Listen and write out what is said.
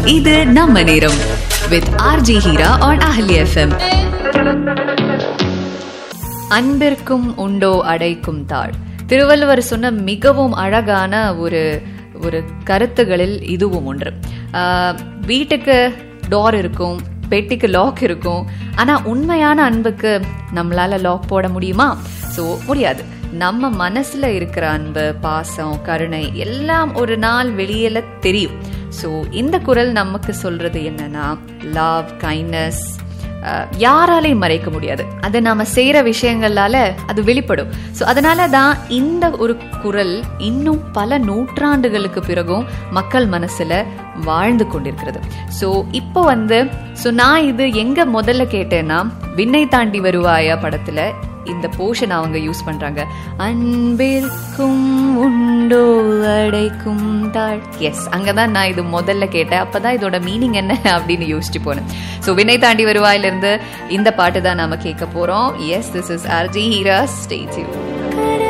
இது நம்ம நேரம் வித் ஆர்ஜி ஹீரா ஆன் அஹலி எஃப்எம் அன்பிற்கும் உண்டோ அடைக்கும் தாழ் திருவள்ளுவர் சொன்ன மிகவும் அழகான ஒரு ஒரு கருத்துகளில் இதுவும் ஒன்று ஆஹ், வீட்டுக்கு டோர் இருக்கும் பெட்டிக்கு லாக் இருக்கும் ஆனா உண்மையான அன்புக்கு நம்மளால லாக் போட முடியுமா சோ முடியாது நம்ம மனசுல இருக்கிற அன்பு பாசம் கருணை எல்லாம் ஒரு நாள் வெளியில தெரியும் சோ இந்த குரல் நமக்கு சொல்றது என்னன்னா லவ் கைண்ட்னஸ் யாராலையும் மறைக்க முடியாது அதை நாம செய்யற விஷயங்களால அது வெளிப்படும் ஸோ அதனால தான் இந்த ஒரு குரல் இன்னும் பல நூற்றாண்டுகளுக்கு பிறகும் மக்கள் மனசுல வாழ்ந்து கொண்டிருக்கிறது ஸோ இப்போ வந்து ஸோ நான் இது எங்க முதல்ல கேட்டேன்னா விண்ணை தாண்டி வருவாயா படத்துல இந்த போர்ஷன் அவங்க யூஸ் பண்றாங்க அன்பிற்கும் உண்டோ அடைக்கும் தாழ் எஸ் அங்கதான் நான் இது முதல்ல கேட்டேன் அப்பதான் இதோட மீனிங் என்ன அப்படின்னு யோசிச்சு போனேன் ஸோ வினை தாண்டி வருவாயிலிருந்து இந்த பாட்டு தான் நாம கேட்க போறோம் yes this is RJ Heera ஸ்டேட்யூ